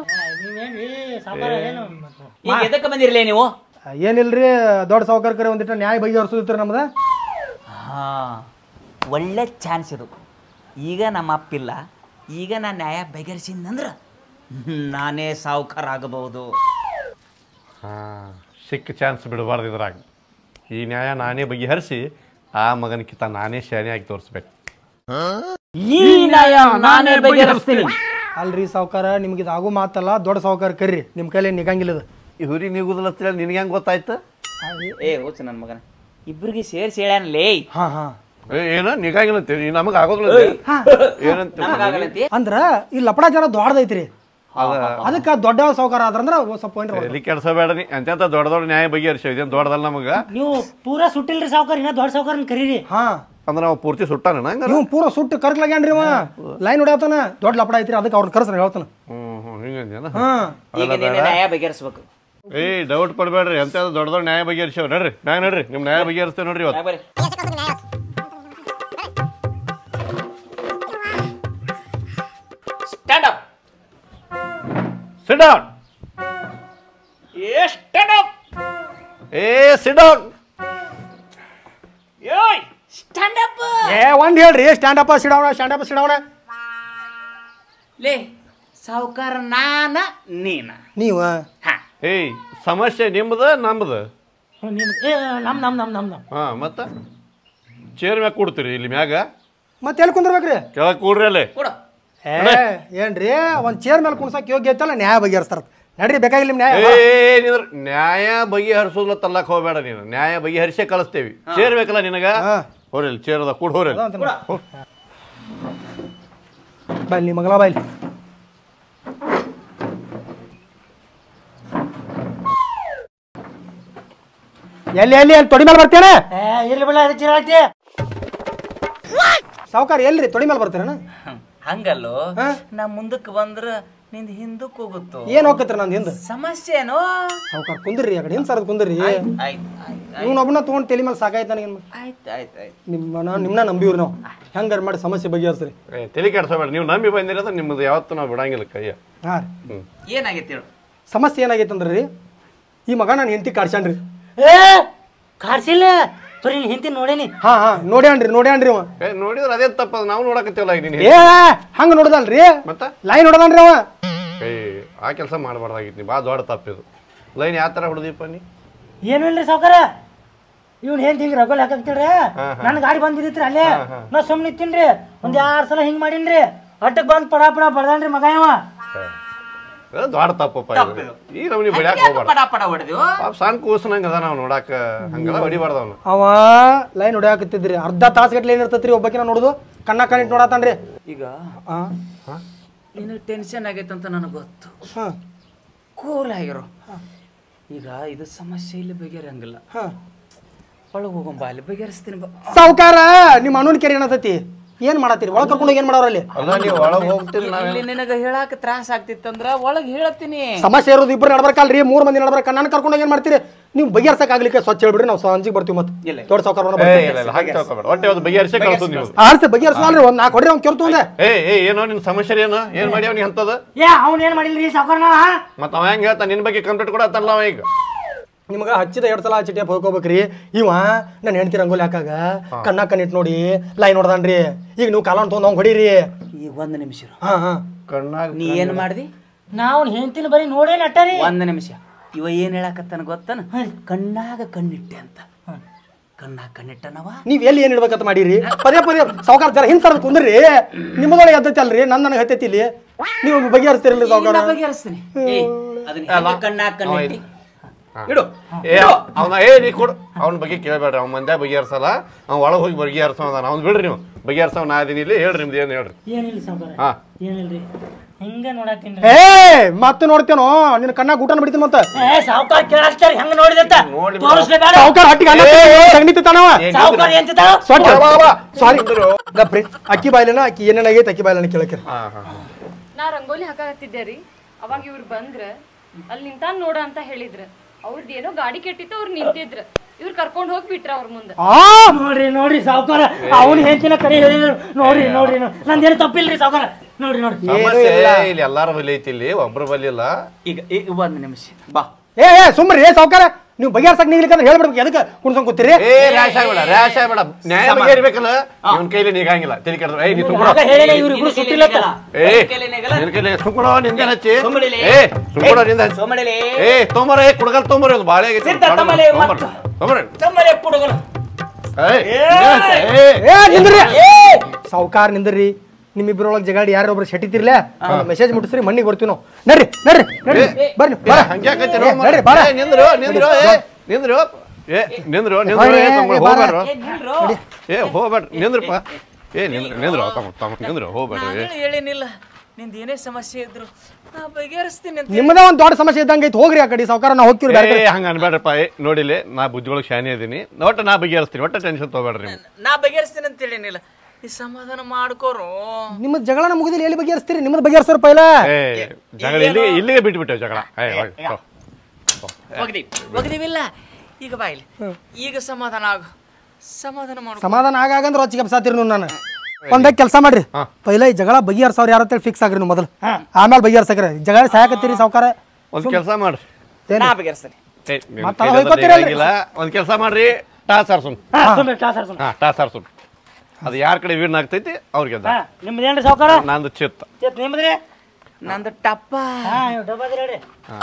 S4: ಈಗ ಎದಕ್ಕೆ ಬಂದಿರಲೇ ನೀವು
S2: ಏನಿಲ್ರಿ ದೊಡ್ಡ ಸಾವುಕಾರ ಕರೆ ಒಂದಿಟ್ಟು ನ್ಯಾಯ ಬಗೆಹರಿಸೋದಿತ್ರಿ ನಮ್ದ
S4: ಹಾ ಒಳ್ಳೆ ಚಾನ್ಸ್ ಇದು ಈಗ ನಮ್ಮ ಅಪ್ಪಿಲ್ಲ ಈಗ ನಾನು ನ್ಯಾಯ ಬಗೆಹರಿಸಿದಂದ್ರ ನಾನೇ ಸಾವುಕಾರ ಆಗಬಹುದು
S5: ಹಾ ಸಿಕ್ಕ ಚಾನ್ಸ್ ಬಿಡಬಾರ್ದು ಇದ್ರಾಗ ಈ ನ್ಯಾಯ ನಾನೇ ಬಗೆಹರಿಸಿ ಆ ಮಗನಕಿತ ನಾನೇ ಶಾನೆ ಆಗಿ ತೋರಿಸ್ಬೇಕು
S4: ಈ ನ್ಯಾಯ ನಾನೇ ಬಗೆಹರಿಸ್ತೀನಿ
S2: ಅಲ್ರಿ ಸಾವುಕಾರ ನಿಮ್ಗೆ ಇದು ಆಗೋ ಮಾತಲ್ಲ ದೊಡ್ಡ ಸಾವುಕಾರ ಕರ್ರಿ ನಿಮ್ಮ ಕೈಲಿ ನಿಗಂಗಿಲ್ಲ ಇದು
S5: ಇವ್ರಿ ನೀಗುದಿಲ್ಲ ನಿನಗೆ ಹೆಂಗೆ ಗೊತ್ತಾಯ್ತು
S4: ಏ ಹೋಚು ನನ್ನ ಮಗನ ಇಬ್ರಿಗೆ ಸೇರಿಸಿ ಹೇಳ್ಯಾನಲೇ
S2: ಹಾ ಹಾ
S5: ಏ, ಏನ ನಿಗಾಗಿಲ್ಲ ನಮಗೆ ಆಗೋದಿಲ್ಲ ಏನಂತ
S4: ನಮಗಾಗಲತ್ತಿ
S2: ಅಂದ್ರ ಈ ಲಪಡ ಜನ ದೊಡ್ಡದೈತ್ರಿ ಅದಕ್ಕೆ ದೊಡ್ಡ ಸಾವುಕಾರ ಆದ್ರಂದ್ರ ಒಂದ್ ಸ್ವಲ್ಪ point ಹೊಡ್ದ್-
S5: ಎಲ್ಲಿ ಕೆಡ್ಸಬೇಡ ನೀ ಅಂತ್ಯಂತ ದೊಡ್ಡ ದೊಡ್ಡ ನ್ಯಾಯ ಬಗೆಹರಿಸಿ ಇದೇನು ದೊಡ್ಡದಲ್ಲ ನಮಗೆ
S3: ನೀವು ಪೂರಾ ಸುಟ್ಟಿಲ್ರಿ ಸಾವುಕಾರ ಇನ್ನ ದೊಡ್ಡ ಸಾವುಕಾರನ್ ಕರೀರಿ
S2: ಹಾ
S5: ಅಂದ್ರೆ ನಾವು ಪೂರ್ತಿ ಸುಟ್ಟಾನ ಹಂಗಾರ
S2: ನೀವು ಪೂರ ಸುಟ್ಟು ಕರ್ಕ್ಲಾಗ್ಯಾನ್ರಿ ಅವ ಲೈನ್ ಹೊಡ್ಯಾತಾನ ದೊಡ್ಡ ಲಪಡ ಐತ್ರಿ ಅದಕ್ಕೆ ಅವ್ರನ್ನ ಕರ್ಸ್ರಿ ಹೇಳ್ತಾನ
S5: ಹ್ಞೂ ಹ್ಞೂ ಹಿಂಗಂದ್ಯಾನ
S2: ಹಾ
S4: ಈಗ ನೀನು ನ್ಯಾಯ ಬಗೆಹರಿಸ್ಬೇಕು
S5: ಏಯ್ ಡೌಟ್ ಪಡಬೇಡ್ರಿ ಅಂತ ದೊಡ್ಡ ದೊಡ್ಡ ನ್ಯಾಯ ಬಗೆಹರಿಸೇವ್ ನಡ್ರಿ ಮ್ಯಾಗ ನಡ್ರಿ ನಿಮ್ಮ ನ್ಯಾಯ ಬಗೆಹರಿಸ್ತೇವೆ ನೋಡ್ರಿ ಇವತ್ತು
S4: ಬರ್ರಿ ಸ್ಟ್ಯಾಂಡ್ ಅಪ್
S5: ಸಿಟ್ ಡೌನ್
S4: ಏ ಸ್ಟ್ಯಾಂಡ್ ಅಪ್
S5: ಏ ಸಿಟ್ ಡೌನ್
S4: ಏಯ್ ಸ್ಟ್ಯಾಂಡ್ ಅಪ್
S2: ಏ ಒಂದ್ ಹೇಳ್ರಿ ಸ್ಟ್ಯಾಂಡ್ ಅಪ್ ಸಿಡವಣ ಸ್ಟ್ಯಾಂಡ್ ಅಪ್ ಸಿಡವಣ
S4: ಲೇ ಸಾವುಕಾರ ನಾನ ನೀನ
S2: ನೀವು
S4: ಹಾ
S5: ಏಯ್ ಸಮಸ್ಯೆ ನಿಮ್ದ ನಮ್ದು
S3: ನಿಮ್ ಏ ನಮ್ ನಮ್ ನಮ್ ನಮ್ ನಮ್
S5: ಹಾಂ ಮತ್ತೆ ಚೇರ್ ಮ್ಯಾಗ ಕೊಡ್ತೀರಿ ಇಲ್ಲಿ ಮ್ಯಾಗ
S2: ಮತ್ತೆ ಎಲ್ಲಿ ಕುಂದ್ರಬೇಕ್ರಿ
S5: ಕೆಳಗೆ ಕೂಡ್ರಿ ಅಲ್ಲಿ
S4: ಕೊಡು
S2: ಏ ಏನ್ರಿ ಒಂದ್ ಚೇರ್ ಮೇಲೆ ಕುಣ್ಸಕ್ ಯೋಗ್ಯ ಐತಲ್ಲ ನ್ಯಾಯ ಬಗೆಹರಿಸ್ತಾರ ನಡ್ರಿ ಬೇಕಾಗಿಲ್ಲ ನಿಮ್ ನ್ಯಾಯ
S5: ಏ ನಿಂದ್ರ ನ್ಯಾಯ ಬಗೆಹರಿಸೋದ್ಲ ತಲ್ಲಕ್ ಹೋಗ್ಬೇಡ ನೀನು ನ್ಯಾಯ ಬಗೆಹರಿಸೇ ಕಳಿಸ್ತೇವಿ ಚೇರ್ ಬೇಕಲ್ಲ ನಿನಗ
S2: ಹಾ.
S5: ಹೋರಿ ಚೇರ್ ಅದ ಕೂಡ ಹೋರಿ
S2: ಅದ ಅಂತೀನಿ. ಬಾಯ್ ನೀ ಮಗಳ ಬಾಯ್ ಎಲ್ಲಿ ಎಲ್ಲಿ ಎಲ್ಲಿ ತೊಡಿ ಮೇಲೆ ಬರ್ತೇನೆ
S3: ಏ ಇರ್ಲಿ ಬಿಡ ಅದಕ್ಕೆ ಚಿರಾಟಿ
S2: ಸಾವುಕಾರ ಎಲ್ರಿ ತೊಡಿ ಮೇಲೆ ಬರ್ತೀರಣ್ಣ
S4: ಹಂಗಲ್ಲೋ
S2: ಹಾ?
S4: ನಾ ಮುಂದಕ್ಕೆ ಬಂದ್ರ ನಿಂದ ಹಿಂದಕ್ಕೆ ಹೋಗುತ್ತೋ
S2: ಏನ್ ಹೋಗ್ತೈತ್ರಿ ನಂದು ಹಿಂದೆ
S4: ಸಮಸ್ಯೆ ಏನೋ
S2: ಸಾವುಕಾರ ಕುಂದ್ರಿ ಆ ಕಡೆ ಹಿಂದೆ ಸರದ್ ಕುಂದ್ರಿ
S4: ಆಯ್ತು ಆಯ್ತು
S2: ನೀವು ಒಬ್ಬನ ತೊಗೊಂಡು ತಲೆ ಮೇಲೆ ಸಾಕಾಯ್ತು ನನಗೆ
S4: ಆಯ್ತು ಆಯ್ತು ಆಯ್ತು
S2: ನಿಮ್ಮ ನಾವು ನಿಮ್ಮನ್ನ ನಂಬಿವ್ರಿ ನಾವು ಹೆಂಗಾರ ಮಾಡಿ ಸಮಸ್ಯೆ ಬಗೆಹರಿಸ್ರಿ
S5: ಏ ತಲೆ ಕೆಡ್ಸೋಬೇಡ ನೀವು ನಂಬಿ ಬಂದಿರೋದು ಅಂದ್ರೆ ನಿಮ್ಮದು ಯಾವತ್ತೂ ನಾವು ಬಿಡಂಗಿಲ್ಲ ಕೈಯ
S2: ಹಾಂ ರೀ
S4: ಏನಾಗೈತಿ ಹೇಳು
S2: ಸಮಸ್ಯೆ ಏನಾಗೈತೆ ಅಂದ್ರೆ ರೀ ಈ ಮಗ ನಾನು ಹೆಂಡತಿ ಕಾಡ್ಸ್ಯಾನ್ರಿ
S3: ಏ ಕಾರ್ಸಿಲ್ಲ ಬರೀ ಹಿಂತಿ ನೋಡೇನಿ
S2: ಹಾ ಹಾ ನೋಡ್ಯಾನ್ರಿ ನೋಡ್ಯಾನ್ರಿ ಅವ
S5: ಏ ನೋಡಿದ್ರೆ ಅದೇ ತಪ್ಪದ ನಾವು ನೋಡಕತ್ತೀವಲ್ಲ ಈಗ ನೀನು
S2: ಏ ಹಂಗ ನೋಡದಲ್ರಿ
S5: ಮತ್ತೆ
S2: ಲೈನ್ ನೋಡದನ್ರಿ ಅವ
S5: ಏ ಆ ಕೆಲಸ ಮಾಡಬಾರ್ದಾಗಿತ್ತು ನೀ ಭಾಳ ದೊಡ್ಡ ತಪ್ಪಿದು ಲೈನ್ ಯಾವ ಥರ ಹೊಡೆದಿಪ್ಪ ನೀ
S3: ಏನು ಇಲ್ರಿ ಸಾವ್ಕಾರ ಇವ್ನು ಏನ್ ಹಿಂಗ್ ರಗೋಲ್ ಹಾಕಾಕ್ತಿಳ್ರಿ ನನ್ನ ಗಾಡಿ ಬಂದ್ ಬಿದ್ದಿತ್ರಿ ಅಲ್ಲೇ ನಾ ಸುಮ್ಮನೆ ನಿಂತೀನ್ರಿ ಒಂದ್ ಎರಡ್ ಸಲ ಹಿಂಗ್ ಮಾಡೀನ್ರಿ ಅಟ್ಟಕ್ ಬಂದ್ ಪಡ ಪಡ ಬಡ್ದಾನ್ರಿ ಮಗ ಇವ
S5: ಅದು ದೊಡ್ಡ ತಪ್ಪಪ್ಪ ಇದು. ಈ ನಮ್ನಿ ಬಡಿಯಾಕ ಹೋಗ್ಬಾರ್ದು
S4: ಪಡ ಪಡ ಹೊಡೆದು
S5: ಪಾಪ ಸಣ್ಣ ಕೂಸನಂಗ ಅದ ನಾವು ನೋಡಾಕ ಹಂಗೆಲ್ಲ ಹೊಡಿಬಾರ್ದು ಅವನು
S2: ಅವ ಲೈನ್ ಹೊಡ್ಯಾಕತ್ತಿದ್ರಿ ಅರ್ಧ ತಾಸು ಗಟ್ಲೆ ಏನ್ ಇರ್ತೈತ್ರಿ ಒಬ್ಬಕಿನ ನೋಡುದು ಕಣ್ಣ ಕಣ್ಣಿಟ್ಟು ನೋಡತಾನ್ರಿ
S4: ಈಗ
S2: ಹಾ
S4: ನಿನಗೆ ಟೆನ್ಷನ್ ಆಗೈತೆ ಅಂತ ನನಗೆ ಗೊತ್ತು
S2: ಹಾ
S4: ಕೂಲ್ ಆಗಿರೋ ಈಗ ಇದು ಸಮಸ್ಯೆ ಇಲ್ಲಿ ಬಗೆಹರಂಗಿಲ್ಲ
S2: ಹಾ
S4: ಒಳಗೆ ಹೋಗೊಂಬ ಅಲ್ಲಿ ಬಗೆಹರಿಸ್ತೀನಿ ಬಾ
S2: ಸಾವುಕಾರ ನಿಮ್ಮ ಅಣ್ಣನ ಕೆರೆ ಏನತೈತಿ ಏನ್ ಮಾಡತ್ತೀರಿ ಒಳಗ್ ಕರ್ಕೊಂಡು ಏನ್ ಮಾಡವ್ರ ಅಲ್ಲಿ
S5: ಅಲ್ಲ ನೀವು ಒಳಗೆ ಹೋಗ್ತೀರಿ ನಾವೇ
S4: ಇಲ್ಲಿ ನಿನಗೆ ಹೇಳಾಕ ತ್ರಾಸ ಆಗ್ತಿತ್ತಂದ್ರ ಒಳಗೆ ಹೇಳತ್ತೀನಿ
S2: ಸಮಸ್ಯೆ ಇರೋದು ಇಬ್ರು ನಡ್ಬರ್ಕಲ್ರಿ ಮೂರ್ ಮಂದಿ ನಡ್ಬರ್ಕ ನನ್ನ ಕರ್ಕೊಂಡು ಏನ್ ಮಾಡ್ತೀರಿ ನೀವು ಬಗೆಹರ್ಸಕ್ ಆಗ್ಲಿಕ್ಕೆ ಸ್ವಚ್ಛ ಹೇಳ್ಬಿಡ್ರಿ ನಾವು ಸಂಜೆಗೆ ಬರ್ತೀವಿ ಮತ್ತೆ ದೊಡ್ಡ ಸಾವುಕಾರ
S5: ಏ ಇಲ್ಲ ಇಲ್ಲ ಹಾಗೆ ತಿಳ್ಕೊಬೇಡ ಹೊಟ್ಟೆ ಅದು ಬಗೆಹರಿಸಿ ಕಳ್ಸೋದು ನೀವು
S2: ಆರ್ಸ ಬಗೆಹರಿಸಲ್ರಿ ಒಂದ್ ನಾಲ್ಕು ಹೊಡ್ರಿ ಅವ್ನು ಕೆರ್ತು ಒಂದೇ
S5: ಏ ಏ ಏನೋ ನಿನ್ನ ಸಮಸ್ಯೆ ಏನು ಏನು ಮಾಡಿ ಅವ್ನಿಗೆ ಅಂತದ
S3: ಏ ಅವ್ನ್ ಏನ್ ಮಾಡಿಲ್ರಿ ಸಾವ್ಕಾರನ
S5: ಮತ್ತೆ ಅವ ಹೆಂಗೆ ಹೇಳ್ತಾನೆ ನಿನ್ನ ಬಗ್ಗೆ ಕಂಪ್ಲೇಂಟ್ ಕೂಡ ಅತ್ತಲ್ಲ ಅವ ಈಗ
S2: ನಿಮ್ಗೆ ಹಚ್ಚಿದ ಎರಡು ಸಲ ಚಿಟಿಯಪ್ಪ ಹೋಗ್ಕೋಬೇಕ್ರಿ ಇವ ನನ್ನ ಹೆಂಡತಿ ರಂಗೋಲಿ ಹಾಕಾಗ ಕಣ್ಣ ಕಣ್ಣಿಟ್ಟು ನೋಡಿ ಲೈನ್ ನೋಡ್ದಾನ್ರಿ ಈಗ ನೀವು ಕಾಲ ತೊಗೊಂಡು ಅವ್ನು ಹೊಡೀರಿ
S4: ಈಗ ಒಂದು ನಿಮಿಷ ಇರು.
S2: ಹಾ ಹಾ
S5: ಕಣ್ಣಾಗ
S4: ನೀ ಏನು ಮಾಡ್ದಿ
S3: ನಾವ್ ಹೆಂತಿನ ಬರೀ ನೋಡೇನ್ ಅಟ್ಟರಿ
S4: ಒಂದು ನಿಮಿಷ ಇವ ಏನು ಹೇಳಾಕತ್ತಾನ ಗೊತ್ತನ ಕಣ್ಣಾಗ ಕಣ್ಣಿಟ್ಟೆ ಅಂತ ಕಣ್ಣಾಗ ಕಣ್ಣಿಟ್ಟನವ
S2: ನೀವ್ ಎಲ್ಲಿ ಏನ್ ಇಡ್ಬೇಕಂತ ಮಾಡಿರಿ ಪದೇ ಪದೇ ಸಾವುಕಾರ ಜರ ಹಿಂದ್ ಸರ್ದ್ ಕುಂದ್ರಿ ನಿಮ್ಮದೊಳಗೆ ಎದ್ದೈತಿ ಅಲ್ರಿ ನನ್ನ ನನಗೆ ಹತ್ತೈತಿ ಇಲ್ಲಿ ನೀವು ಬಗೆಹರಿಸ್ತಿರಲಿ ಸಾವುಕಾರ
S4: ನಾ ಬಗೆಹರಿಸ್ತೀನಿ ಏ ಅದನ್ನ ಹೆಂಗ ಕಣ್ಣಾಗ ಕಣ್ಣಿಟ್ಟಿ
S5: ಇಡು ಏ ಅವನ ಏ ನೀ ಕೊಡು ಅವನ ಬಗ್ಗೆ ಕೇಳಬೇಡ್ರಿ ಅವ್ನ ಮಂದ್ಯ ಬಗೆಹರ್ಸಲ್ಲ ಅವ್ನ ಒಳಗೆ ಹೋಗಿ ಬಗೆಹರ್ಸೋ ಅದಾನ ಅವ್ನು ಬಿಡ್ರಿ ನೀವು ಬಗೆಹರ್ಸವ್ ನಾ ಅದೀನಿ ಇಲ್ಲಿ ಹೇಳ್ರಿ ನಿಮ್ದು ಏನು ಹೇಳ್ರಿ
S3: ಏನಿಲ್ಲ ಸಾವ್ಕಾರ
S5: ಹಾ
S3: ಏನಿಲ್ರಿ ಹಿಂಗ ನೋಡತ್ತೀನ್ರಿ
S2: ಏ ಮತ್ತೆ ನೋಡ್ತೇನೋ ನಿನ್ನ ಕಣ್ಣಾಗ ಊಟನ ಬಿಡ್ತೀನಿ ಮತ್ತೆ
S3: ಏ ಸಾವ್ಕಾರ ಕೇಳಾಕ್ತಾರ ಹೆಂಗ ನೋಡಿದತ್ತ
S5: ನೋಡಿ ಬಿಡು.
S3: ತೋರಿಸ್ಲೇಬೇಡ
S2: ಸಾವುಕಾರ ಹಟ್ಟಿಗೆ ಸಗಣಿತಿ ತಾನವ
S3: ಸಾವ್ಕಾರ ಏನ್ ತಿಂತಾಳ
S2: ಸ್ವಚ್ಛ ಸಾರಿ
S5: ನಿಂದ್ರು.
S2: ಗಪ್ರಿ ಅಕ್ಕಿ ಬಾಯ್ಲನ ಅಕ್ಕಿ ಏನೇನಾಗೈತೆ ಅಕ್ಕಿ ಬಾಯ್ಲನ ಕೇಳಕ್ರಿ
S5: ಹಾ ಹಾ ಹಾ.
S1: ನಾ ರಂಗೋಲಿ ಹಾಕಾಕತ್ತಿದ್ದೆ ರೀ ಅವಾಗ ಇವ್ರು ಬಂದ್ರ ಅಲ್ಲಿ ನಿಂತಾನ್ ನೋಡ ಅಂತ ಹೇಳಿದ್ರ ಅವ್ರದ್ದು ಏನೋ ಗಾಡಿ ಕೆಟ್ಟಿತ್ತು ಅವ್ರು ನಿಂತಿದ್ರ ಇವ್ರು ಕರ್ಕೊಂಡ್ ಹೋಗ್ಬಿಟ್ರ ಅವ್ರ ಮುಂದೆ
S2: ಆ
S3: ನೋಡ್ರಿ ನೋಡ್ರಿ ಸಾವ್ಕಾರ ಅವ್ನ ಹೆಂತಿನ ಕರೆ ಹೇಳಿದ್ರು ನೋಡ್ರಿ ನೋಡ್ರಿ ನಂದೇನು ತಪ್ಪಿಲ್ರಿ ಸಾವ್ಕಾರ ನೋಡ್ರಿ ನೋಡ್ರಿ
S5: ಸಮಸ್ಯೆ ಇಲ್ಲಿ ಎಲ್ಲಾರ ಬಲಿ ಐತಿ ಇಲ್ಲಿ ಒಬ್ರ ಬಲಿ ಇಲ್ಲ
S4: ಈಗ ಈಗ ಒಂದು ನಿಮಿಷ ಬಾ
S2: ಏ ಏ ಸುಮ್ರಿ ಸಾವುಕಾರ ನೀವು ಬಗೆಹರ್ಸಕ್ ನಿಗ್ಲಿಕ್ಕಂದ್ರೆ ಹೇಳ್ಬಿಡ್ಬೇಕು ಎದಕ್ಕೆ ಕುಣ್ಸಂಗ್ ಕೂತೀರಿ
S5: ಏ ರ್ಯಾಶ್ ಆಗ್ಬೇಡ ರ್ಯಾಶ್ ಆಗ್ಬೇಡ ನ್ಯಾಯ ಬಗ್ಗೆ ಇರ್ಬೇಕಲ್ಲ ಇವನ್ ಕೈಲಿ ನೀಗಂಗಿಲ್ಲ ತಲೆ ಕೆಡ್ದ್ರೆ ಏ ನೀ ಸುಮ್ಕೊಡ
S3: ಆಗ ಹೇಳಿಲ್ಲ ಇವ್ರು ಇಬ್ರು ಸುತ್ತಿಲ್ಲತ್ತ
S5: ಏ ನಿನ್ ಕೈಲಿ ಸುಮ್ಕೊಡೋ ನಿಂದ ಹಚ್ಚಿ
S4: ಸುಮ್ಮಿಡಿಲಿ.
S5: ಏ ಸುಮ್ಕೊಡೋ ನಿಂದ ಹಚ್ಚಿ
S4: ಸೋಮಡಿಲಿ
S5: ಏ ತೊಂಬರ ಏ ಕುಡಗಲ್ ತೊಂಬರ ಒಂದು ಬಾಳೆ ಆಗೈತಿ
S4: ಸಿದ್ಧ ತಮ್ಮಲೆ ಮತ್ತ.
S5: ತೊಂಬರ
S4: ನಮ್ಮನೆ ಕುಡುಗರು
S5: ಏ ನಿಂದ ಹಚ್ಚಿ. ಏ
S2: ಏ ನಿಂದ್ರಿ ಸಾವುಕಾರ ನಿಂದ್ರಿ ನಿಮ್ಮಿಬ್ರೊಳಗೆ ಜಗಾಡಿ ಯಾರೊಬ್ರು ಶೆಟ್ಟಿತಿರ್ಲೆ ಒಂದು ಮೆಸೇಜ್ ಮುಟ್ಟಿಸ್ರಿ ಮಣ್ಣಿಗೆ ಬರ್ತೀವಿ ನಾವು ನಡ್ರಿ ನಡ್ರಿ ನಡ್ರಿ ಬರ್ರಿ
S5: ಏ, ಹಂಗ್ಯಾಕ್ ಹಚ್ಚಿರೋ
S2: ಏ,
S5: ಮರ?
S2: ನಡ್ರಿ, ಬಾರ.
S5: ಏ, ನಿಂದ್ರು ನಿಂದ್ರು ಏ ನಿಂದ್ರು ಏ ನಿಂದ್ರು ನಿಂದ್ರು
S2: ಬಾರೆ,
S5: ಏ ತಮ್ಮ
S2: ಏ, ಬಾರ.
S5: ಹೋಗ್ಬೇಡ್ರು ಏ ಹೋಗ್ಬೇಡ್ರಿ ನಿಂದ್ರಪ್ಪ ಏ ನಿಂದ್ರು ನಿಂದ್ರು ತಮ್ಮ ತಮ್ಮ ನಿಂದ್ರು ಹೋಗ್ಬೇಡ್ರಿ
S4: ನಾನು ಹೇಳಿನಿಲ್ಲ ನಿಂದ ಏನೇ ಸಮಸ್ಯೆ ಇದ್ರು ನಾ ಬಗೆಹರಿಸ್ತೀನಿ ಅಂತ
S2: ನಿಮ್ಮದೇ ಒಂದು ದೊಡ್ಡ ಸಮಸ್ಯೆ ಇದ್ದಂಗೆ ಐತೆ ಹೋಗ್ರಿ ಆ ಕಡೆ ಸಾವುಕಾರ ನಾವು ಹೋಗ್ತೀವಿ ಬೇರೆ ಕಡೆ
S5: ಏ ಹಂಗ ಅನ್ಬೇಡ್ರಪ್ಪ ಏ ನೋಡಿಲಿ ನಾ ಬುದ್ಧಿಗಳಿಗೆ ಶಾನೆ ಇದೀನಿ ಒಟ್ಟು ನಾ ಬಗೆಹರಿಸ್ತೀನಿ ಒಟ್ಟು ಟೆನ್ಷನ್ ತಗೋಬೇಡ್ರಿ ನೀವು
S4: ನಾ ಬಗೆಹರಿಸ್ತೀನಿ ಅಂತ ಹೇಳಿನಿಲ್ಲ ಈ ಸಮಾಧಾನ ಮಾಡ್ಕೋರು
S2: ನಿಮ್ಮ ಜಗಳನ ಮುಗಿದಿಲ್ಲ ಎಲ್ಲಿ ಬಗೆಹರಿಸ್ತೀರಿ ನಿಮ್ಮದು ಬಗೆಹರಿಸ್ತಾರ ಪೈಲ
S5: ಏ ಜಗಳ ಇಲ್ಲಿ ಇಲ್ಲಿಗೆ ಬಿಟ್ಬಿಟ್ಟೆ ಜಗಳ ಏ ಹೋಗಿ, ತಗೋ.
S4: ಒಗದಿ ಒಗದಿವಿಲ್ಲ ಈಗ ಬಾಯಿಲಿ ಈಗ ಸಮಾಧಾನ ಆಗು ಸಮಾಧಾನ ಮಾಡ್ಕೊ
S2: ಸಮಾಧಾನ ಆಗಾಗಂದ್ರೆ ರೊಚ್ಚಿ ಕೆಪ್ಸಾತಿರಿ ನೀವು ನಾನು ಒಂದೇ ಕೆಲಸ ಮಾಡ್ರಿ ಪೈಲ ಈ ಜಗಳ ಬಗೆಹರ್ಸವ್ರ ಯಾರ ಅಂತೇಳಿ ಫಿಕ್ಸ್ ಆಗ್ರಿ ನೀವು ಮೊದಲು ಆಮೇಲೆ ಬಗೆಹರ್ಸಕ್ರಿ ಜಗಳ ಸಾಯಕತ್ತೀರಿ ಸಾವುಕಾರ
S5: ಒಂದ್ ಕೆಲಸ ಮಾಡ್ರಿ
S2: ಏನ್
S4: ನಾ ಬಗೆಹರಿಸ್ತೀನಿ
S5: ಏ, ನಿಮ್
S2: ಮತ್ತ್
S5: ಕೈಲಿ
S2: ಅದ್
S5: ಅದ್ರ
S2: ಹೋಯ್ಕೊತೀರಲ್ರಿ?
S5: ಲೇಗಾಗಿಲ್ಲ. ಒಂದ್ ಕೆಲಸ ಮಾಡ್ರಿ ಟಾಸ್ ಆರ್ಸುನ್
S3: ಹಾ ಸುಮ್ಮನೆ ಕ್ಲಾಸ್ ಆಡ್ಸೋಣ
S5: ಹಾ ಟಾಸ್ ಆರ್ಸುನ್ ಅದು ಯಾರ ಕಡೆ ವೀರ್ನ ಆಗ್ತೈತಿ ಅವ್ರಿಗೆ ಗೆದ್ದ.
S3: ಹಾ ನಿಮ್ದೇನ್ರಿ ಸಾವ್ಕಾರ
S5: ನಂದು ಚಿತ್ತ
S3: ಚೇತ್ ನಿಮ್ದ್ರಿ
S4: ನಂದು ಟಪ್ಪ
S3: ಹಾ ನೀವು ಡಬ್ಬದ್ರಿ ಹೇಳ್ರಿ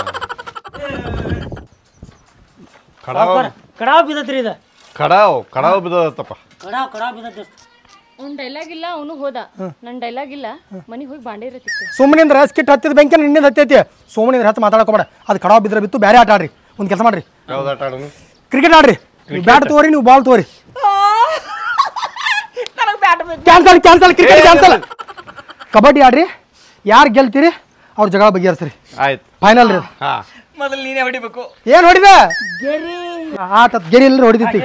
S5: ಕಡಾವ್
S3: ಸಾವ್ಕಾರ ಕಡಾವ್ ಬಿದ್ದತ್ರಿ ಇದು
S5: ಕಡಾವ್ ಕಡಾವ್ ಬಿದ್ದದತ್ತಪ್ಪ
S3: ಕಡಾವ್ ಕಡಾವ್ ಬಿದ್ದತ್
S1: ಅವ್ನ್ ಡೈಲಾಗ್ ಇಲ್ಲ ಅವನು ಹೋದ ನನ್ ಡೈಲಾಗ್ ಇಲ್ಲ ಮನಿಗ್ ಹೋಗಿ ಬಾಂಡೆ ಇರತ್ತಿತ್ತು
S2: ಸುಮ್ಮನಿಂದ್ರ ಸ್ಕಿಟ್ ಹತ್ತಿದ ಬೆಂಕಿ ನಿನ್ನಿಂದ ಹತ್ತೈತಿ ಸುಮ್ಮನಿಂದ್ರ ಹತ್ತು ಮಾತಾಡ್ಕೊಬೇಡ ಅದು ಕಡಾವ್ ಬಿದ್ರೆ ಬಿತ್ತು ಬೇರೆ ಆಟ ಆಡ್ರಿ ಒಂದು ಕೆಲಸ ಮಾಡ್ರಿ
S5: ಯಾವ್ದು ಆಟ ಆಡೋನು
S2: ಕ್ರಿಕೆಟ್ ಆಡ್ರಿ ನೀವು ಬ್ಯಾಟ್ ತಗೋರಿ ನೀವು ಬಾಲ್ ತಗೋರಿ
S4: ನನಗೆ ಬ್ಯಾಟ್ ಬೇಕು
S2: cancel cancel cricket cancel kabaddi ಆಡ್ರಿ ಯಾರು ಗೆಲ್ತೀರಿ ಅವ್ರ ಜಗಳ ಬಗೆಹರಿಸ್ರಿ
S5: ಆಯ್ತು
S2: ಫೈನಲ್ ರೀ
S5: ಹಾ
S4: ಮೊದಲು ನೀನೇ ಹೊಡಿಬೇಕು
S2: ಏನ್ ಹೊಡಿದ ಆತ ಗೆರಿ ಇಲ್ರಿ ಹೊಡಿದೈತಿ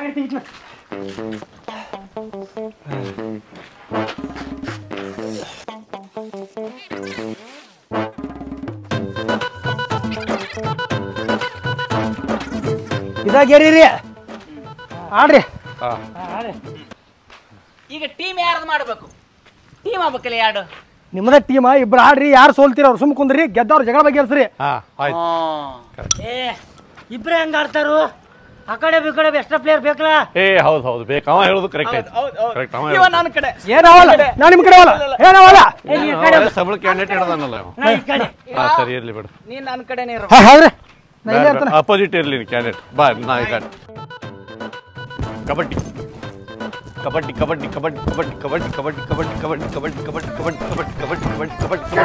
S2: ಇದ ಗೆರಿ ರೀ ಆಡ್ರಿ
S5: ಹಾ
S4: ಈಗ ಟೀಮ್ ಯಾರ್ದು ಮಾಡ್ಬೇಕು ಟೀಮ್ ಆಗ್ಬೇಕಲ್ಲ ಯಾರು
S2: ನಿಮ್ಮದ ಟೀಮ ಇಬ್ರು ಆಡ್ರಿ ಯಾರು ಸೋಲ್ತೀರ ಅವ್ರು ಸುಮ್ ಕುಂದ್ರಿ ಗೆದ್ದವ್ರ ಜಗಳ ಬಗೆಹರಿಸ್ರಿ
S5: ಹಾ ಆಯ್ತು
S3: ಏ ಇಬ್ರೇ ಹೆಂಗ್ ಆಡ್ತಾರು ಆ ಕಡೆ ಬಿ ಕಡೆ ಎಷ್ಟ ಪ್ಲೇಯರ್ ಬೇಕಲ್ಲ
S5: ಏ ಹೌದು ಹೌದು ಬೇಕು ಅವ ಹೇಳೋದು ಕರೆಕ್ಟ್ ಆಯ್ತು ಕರೆಕ್ಟ್ ಅವ
S4: ಇವ ನನ್ನ ಕಡೆ
S2: ಏನಾವಲ್ಲ ನಾ ನಿಮ್ ಕಡೆ ಅವಲ್ಲ ಏನಾವಲ್ಲ
S5: ಹೇಳೋದು ಸಬಳ ಕ್ಯಾಂಡಿಡೇಟ್ ಹಿಡ್ದಾನಲ್ಲ ಅವ
S3: ನಾ ಈ ಕಡೆ
S5: ಹಾ ಸರಿ ಇರ್ಲಿ ಬಿಡು
S4: ನೀನ್ ನನ್ನ ಕಡೆನೇ ಇರೋ
S2: ಹಾ, ಹೌದ್ರಿ ನಾ ಇಲ್ಲೇ ಇರ್ತಾನೆ
S5: ಅಪೋಸಿಟ್ ಇರ್ಲಿ ಕ್ಯಾಂಡಿಡೇಟ್ ಬಾ ನಾ ಈಗ kabaddi kabaddi kabaddi kabaddi kabaddi kabaddi kabaddi kabaddi kabaddi kabaddi kabaddi kabaddi kabaddi kabaddi kabaddi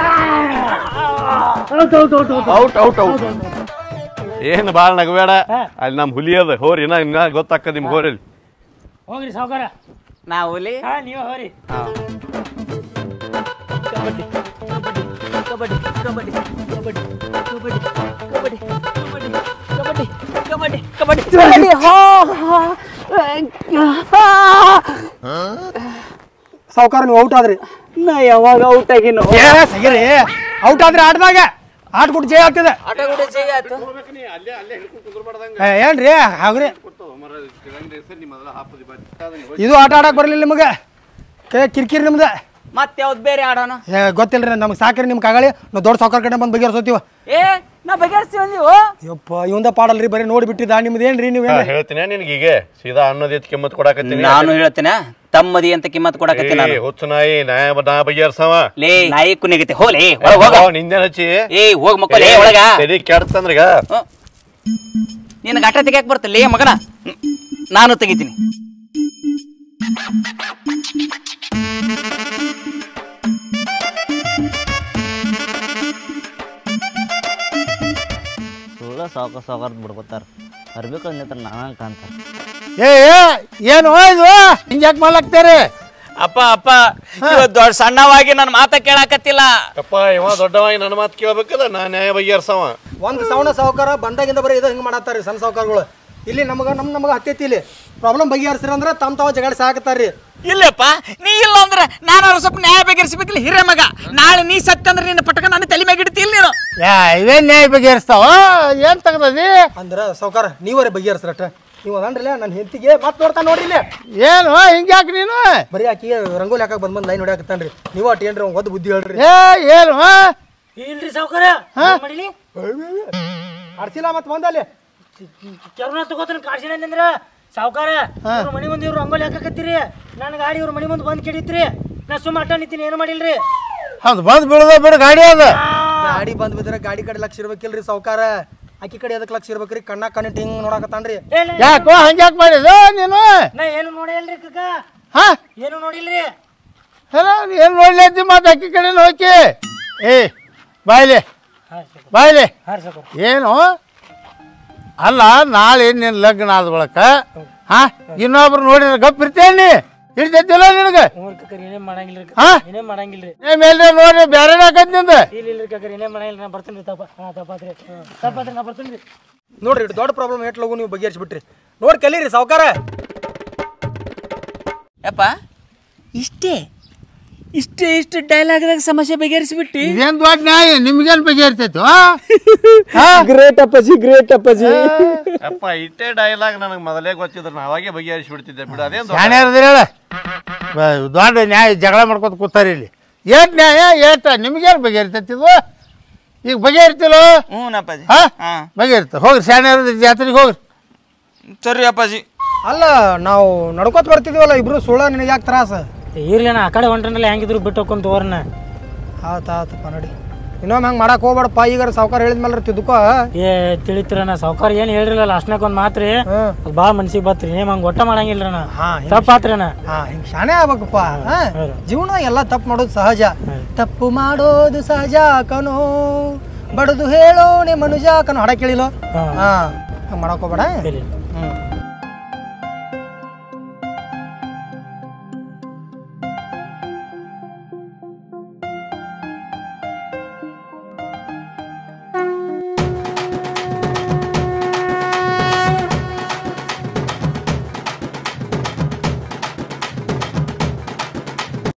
S5: kabaddi out out out ಏನು ಭಾಳ ನಗಬೇಡ ಅಲ್ಲಿ ನಮ್ಮ ಹುಲಿ ಅದ ಹೋರಿ ಇನ್ನ ಇನ್ನ ಗೊತ್ತಾಕ ನಿಮ್ಗೆ ಹೋರಿ ಅಲ್ಲಿ
S3: ಹೋಗ್ರಿ ಸಾವುಕಾರ
S4: ನಾವು ಹುಲಿ
S3: ಹಾ ನೀವು ಹೋಗ್ರಿ
S4: ಕಬಡ್ಡಿ ಕಬಡ್ಡಿ ಕಬಡ್ಡಿ ಕಬಡ್ಡಿ ಕಬಡ್ಡಿ ಕಬಡ್ಡಿ ಕಬಡ್ಡಿ ಕಬಡ್ಡಿ ಕಬಡ್ಡಿ ಕಬಡ್ಡಿ ಹಾ
S2: ಸಾವುಕಾರ ನೀವು ಔಟ್ ಆದ್ರಿ
S4: ನಾ ಯಾವಾಗ ಔಟ್ ಆಗಿನೋ
S2: ಏ ಸಗಿರಿ ಔಟ್ ಆದ್ರೆ ಆಟದಾಗ ಆಟ ಕೊಟ್ಟು ಜಯ ಆಗ್ತದೆ
S4: ಆಟ ಕೂಡ ಜಯ ಆಯ್ತು
S2: ಏ, ಏನ್ರಿ ಹಾಗ್ರಿ ಇದು ಆಟ ಆಡಕ್ ಬರ್ಲಿಲ್ಲ ನಿಮಗೆ ಏ ಕಿರಿಕಿರಿ ನಿಮ್ದು
S4: ಮತ್ತೆ ಯಾವ್ದು ಬೇರೆ ಆಡೋಣ
S2: ಏ ಗೊತ್ತಿಲ್ರಿ ನಮ್ಗೆ ಸಾಕ್ರಿ ನಿಮ್ ಕಾಗಳಿ ನಾವು ದೊಡ್ಡ ಸಾವುಕಾರ ಕಡೆ ಬಂದು ಬಗೆಹರಿಸೋತೀವ
S4: ಏ ನಾ ಬಗೆಹರಿಸ್ತೀವಿ ನೀವು
S2: ಯಪ್ಪ ಇವಂದ ಪಾಡಲ್ರಿ ಬರೀ ನೋಡಿ ಬಿಟ್ಟಿದ್ದ ನಿಮ್ದು ಏನ್ರಿ ನೀವು ಏನ್ರಿ
S5: ಹೇಳ್ತೀನಿ ನಿನಗೆ ಈಗ ಸೀದಾ ಅನ್ನೋದ್ ಎತ್ ಕಿಮ್ಮತ್ ಕೊಡಾಕತ್ತೀನಿ
S4: ನಾನು ಹೇಳ್ತೇನೆ ತಮ್ಮದಿ ಅಂತ ಕಿಮ್ಮತ್ ಕೊಡಕತ್ತೀನಿ ನಾನು
S5: ಏ, ಹುಚ್ಚು ನಾಯಿ ನಾ ನಾ ಬಗೆಹರ್ಸವ
S4: ಲೇ ನಾಯಿ ಕುನಿಗತ್ತೆ ಹೋಗ್ಲೇ ಒಳಗ್ ಹೋಗ
S5: ನಿಂದೆ ಹಚ್ಚಿ
S4: ಏ ಹೋಗ್ ಮಕ್ಕಳೇ ಒಳಗ
S5: ತಲೆ ಕೆಡ್ತಂದ್ರ ಈಗ
S4: ಹ್ಮ್. ನಿನಗೆ ಆಟ ತೆಗಿಯಕ್ ಬರ್ತಲ್ಲ ಏ ಮಗನ ಹ್ಮ್. ನಾನು ತೆಗಿತೀನಿ
S6: ಸುಳ್ಳ ಸಾವುಕಾರ ಸಾವುಕಾರ ಬಿಡ್ಕೊತಾರ ಬರ್ಬೇಕು ಅಂದಿರ್ತಾರ ನಾನು ಕಾಣ್ತಾರೆ
S2: ಏ ಏ, ಏನು ಇದು ಹಿಂಗ್ಯಾಕ್ ಮಾಡ್ಲಾಕ್ತಾರೆ
S4: ಅಪ್ಪ ಅಪ್ಪ ಇವತ್ತು ದೊಡ್ಡ ಸಣ್ಣವಾಗಿ ನನ್ನ ಮಾತ ಕೇಳಾಕತ್ತಿಲ್ಲ
S5: ಅಪ್ಪ ಇವ ದೊಡ್ಡವಾಗಿ ನನ್ನ ಮಾತು ಕೇಳ್ಬೇಕದ ನಾ ನ್ಯಾಯ ಬಗೆಹರ್ಸವ
S2: ಒಂದು ಸವಣ ಸಾವುಕಾರ ಬಂದಾಗಿಂದ ಬರೀ ಇದು ಹಿಂಗೆ ಮಾಡತ್ತಾರಿ ಸಣ್ಣ ಸಾವುಕಾರಗಳು ಇಲ್ಲಿ ನಮಗೆ ನಮ್ಮ ನಮಗೆ ಹತ್ತೈತಿ ಇಲ್ಲಿ ಪ್ರಾಬ್ಲಮ್ ಬಗೆಹರಿಸ್ರಿ ಅಂದ್ರೆ ತಮ್ಮ ತಾವ ಜಗಳ ಸಾಕತ್ತಾರ್ರಿ
S4: ಇಲ್ಲಪ್ಪ ನೀ ಇಲ್ಲ ಅಂದ್ರೆ ನಾನು ಅವ್ರ ಸ್ವಲ್ಪ ನ್ಯಾಯ ಬಗೆಹರಿಸ್ಬೇಕಿಲ್ಲ ಹಿರೇ ಮಗ ನಾಳೆ ನೀ ಸತ್ತಂದ್ರೆ ನಿನ್ನ ಪಟಕ ನನ್ನ ತಲೆ ಮ್ಯಾಗ ಇಡ್ತಿ ಇಲ್ಲ ನೀನು
S7: ಯಾ ಇವೇನ್ ನ್ಯಾಯ ಬಗೆಹರಿಸ್ತಾವ ಏನ್ ತೆಗ್ದದಿ
S2: ಅಂದ್ರೆ ಸಾವುಕಾರ ನೀವರೇ ಬಗೆಹರಿಸ್ರಟ ನೀವು ಅದನ್ರಲ್ಲ ನನ್ನ ಹೆಂಡತಿಗೆ ಮತ್ತೆ ನೋಡ್ತಾ ನೋಡ್ರಿ ಇಲ್ಲಿ
S7: ಏನು ಹಿಂಗ್ಯಾಕ್ ನೀನು
S2: ಬರೀ ಆಕಿಗೆ ರಂಗೋಲಿ ಹಾಕಕ್ ಬಂದ್ ಬಂದ್ ಲೈನ್ ಹೊಡ್ಯಾಕತ್ತಾನ್ರಿ ನೀವು ಅಟ್ ಏನ್ರಿ ಅವ್ನ್ ಒದ್ದು ಬುದ್ಧಿ ಹೇಳ್ರಿ
S7: ಏ ಏನು
S3: ಇಲ್ರಿ ಸಾವುಕಾರ ಏನ್ ಮಾಡಿಲಿ
S2: ಆಡ್ಸಿಲ್ಲ ಮತ್ತೆ ಬಂದಲ್ಲಿ
S3: ಕೆರನ ತಗೋತಾನ ಕಾಡ್ಸಿನ ಅಂದ್ರ ಸಾವುಕಾರ ಇವ್ರ ಮನಿ ಮುಂದೆ ಇವ್ರು ರಂಗೋಲಿ ಹಾಕಕತ್ತೀರಿ ನನ್ನ ಗಾಡಿ ಇವ್ರ ಮನಿ ಮುಂದೆ ಬಂದ್ ಕೆಡಿತ್ರಿ ನಾ ಸುಮ್ಮ ಅಡ್ಡ ನಿಂತೀನಿ ಏನು ಮಾಡಿಲ್ರಿ
S7: ಹೌದು ಬಂದ್ ಬೀಳದ ಬಿಡು ಗಾಡಿ ಅದ
S2: ಗಾಡಿ ಬಂದ್ ಬಿದ್ರೆ ಗಾಡಿ ಕಡೆ ಲಕ್ಷ ಇರ್ಬೇಕಿಲ್ರಿ ಸಾವುಕಾರ ಆಕಿ ಕಡೆ ಅದಕ್ಕೆ ಲಕ್ಷ ಇರ್ಬೇಕ್ರಿ ಕಣ್ಣ ಕಣ್ಣಿಟ್ಟು ಹಿಂಗ್ ನೋಡಾಕತ್ತಾನ್ರಿ
S3: ಏ, ನಾ-
S7: ಯಾಕೋ ಹಂಗ್ಯಾಕ್ ಮಾಡಿದ ನೀನು
S3: ನಾ ಏನು ನೋಡಿಲ್ರಿ ಕಕ್ಕ
S7: ಹಾ
S3: ಏನು ನೋಡಿಲ್ರಿ
S7: ಎಲ್ಲ ಏನ್ ನೋಡ್ಲೈತಿ ಮತ್ತೆ ಅಕ್ಕಿ ಕಡೆ ಹೋಗಿ ಏ ಬಾಯ್ಲಿ
S3: ಹಾಂ ಸಾಕು
S7: ಬಾಯ್ಲಿ
S3: ಹಾಂ ಸಾಕು
S7: ಏನು ಅಲ್ಲ ನಾಳೆ ನಿನ್ನ ಲಗ್ನ ಆದ ಬಳಕ ಹಾ ಇನ್ನೊಬ್ರು ನೋಡಿದ್ರೆ ಗಪ್ ಇರ್ತೇನಿ ಹಿಡಿತೈತಿಲ್ಲ ನಿನಗೆ
S3: ಮೂರ್ ಕಕ್ಕರ್ ಏನೇನ್ ಮಾಡಂಗಿಲ್ರಿ
S7: ಹಾ?
S3: ಏನೇನ್ ಮಾಡಂಗಿಲ್ರಿ
S7: ಏ ಮೇಲ್ರೆ ನೋಡಿ ಬೇರೆ ಹಾಕತ್ ನಿಂದ
S3: ಇಲ್ಲ ಇಲ್ರಿ ಕಕ್ಕರ್ ಏನೇನ್ ಮಾಡಂಗಿಲ್ಲ ನಾ ಬರ್ತೀನಿ ತಪ್ಪ ಹಾಂ ತಪ್ಪಾತ್ರಿ ತಪ್ಪಾತ್ರಿ ನಾ ಬರ್ತೀನಿ
S2: ನೋಡ್ರಿ ಇಷ್ಟು ದೊಡ್ಡ ಪ್ರಾಬ್ಲಮ್ ಏಟ್ ಲಗು ನೀವು ಬಗೆಹರಿಸ್ಬಿಟ್ರಿ ನೋಡಿ ಕಲೀರಿ ಸಾವುಕಾರ
S4: ಯಪ್ಪ ಇಷ್ಟೇ ಇಷ್ಟೇ ಇಷ್ಟು ಡೈಲಾಗ್ದಾಗ ಸಮಸ್ಯೆ ಬಗೆಹರಿಸ್ಬಿಟ್ಟು
S7: ಇದೇನ್ ದೊಡ್ಡ ನ್ಯಾಯ ನಿಮ್ಗೇನ್ ಬಗೆಹರ್ತೈತಿ
S2: ಗ್ರೇಟ್ ಅಪ್ಪಾಜಿ ಗ್ರೇಟ್ ಅಪ್ಪಾಜಿ
S5: ಅಪ್ಪ ಇಟ್ಟೇ ಡೈಲಾಗ್ ನನಗೆ ಮೊದಲೇ ಗೊತ್ತಿದ್ರೆ ನಾ ಅವಾಗೆ ಬಗೆಹರಿಸಿ ಬಿಡ್ತಿದ್ದೆ ಬಿಡು ಅದೇನು
S7: ಶಾಣ್ಯಾರದ್ರಿ ಹೇಳ ಬ- ದೊಡ್ಡ ನ್ಯಾಯ ಜಗಳ ಮಾಡ್ಕೊತ ಕೂತಾರ ಇಲ್ಲಿ ಏಟ್ ನ್ಯಾಯ ಏಟ ನಿಮ್ಗೇನ್ ಬಗೆಹರ್ತೈತಿ ಇದು ಈಗ ಬಗೆಹರ್ತಿಲ್ಲೋ
S4: ಹ್ಞೂ ಅಪ್ಪಾಜಿ
S7: ಹಾ
S4: ಹಾ
S7: ಬಗೆಹರ್ತ ಹೋಗ್ರಿ ಶಾಣ್ಯಾರದ್ರಿ ಜಾತ್ರೆಗೆ ಹೋಗ್ರಿ
S4: ಸರಿ ಅಪ್ಪಾಜಿ
S2: ಅಲ್ಲ ನಾವು ನಡ್ಕೋತ ಬರ್ತಿದ್ವಲ್ಲ ಇಬ್ರು ಸುಳ್ಳ ನಿನಗೆ ಯಾಕೆ ತ್ರಾಸ
S3: ಇರ್ಲಿ ನಾ ಆ ಕಡೆ ಹೊಂಟ್ರನಲ್ಲ ಹೆಂಗಿದ್ರು ಬಿಟ್ಟು ಹೋಗ್ಕೊಂತ ತೋರ್ನ
S2: ಆತ ಆತಪ್ಪ ನೋಡಿ ಇನ್ನೊಮ್ಮೆ ಹಂಗೆ ಮಾಡಕ್ ಹೋಗ್ಬೇಡಪ್ಪ ಈಗ ಸಾವುಕಾರ ಹೇಳಿದ್ಮೇಲೆ ತಿದ್ದುಕೋ
S3: ಏ ತಿಳಿತ್ರ ನಾ ಸಾವುಕಾರ ಏನು ಹೇಳಿರಲ್ಲ ಲಾಸ್ಟ್ನಾಗ ಒಂದು ಮಾತ್ರಿ
S2: ಹ್ಮ್.
S3: ಅದು ಭಾಳ ಮನ್ಸಿಗೆ ಬತ್ರಿ ನೇಮ್ ಹಂಗೆ ಒಟ್ಟ ಮಾಡಂಗಿಲ್ರಿ ನಾ
S2: ಹಾ, ಹಿಂಗ್
S3: ತಪ್ಪಾತ್ರಿ ನಾ
S2: ಹಾ ಹಿಂಗ್ ಶಾಣೆ ಆಗ್ಬೇಕಪ್ಪ ಹಾ
S3: ಹೌದು.
S2: ಜೀವನ ಎಲ್ಲ ತಪ್ಪು ಮಾಡೋದು ಸಹಜ ತಪ್ಪು ಮಾಡೋದು ಸಹಜ ಕಣೋ ಬಡದು ಹೇಳೋಣೆ ಮನುಜ ಕಣೋ ಹಾಡ ಕೇಳಿಲ್ಲ
S3: ಹಾ.
S2: ಹಾ ಹಂಗ್ ಮಾಡಕ್ ಹೋಗ್ಬೇಡ
S3: ಇಲ್ಲ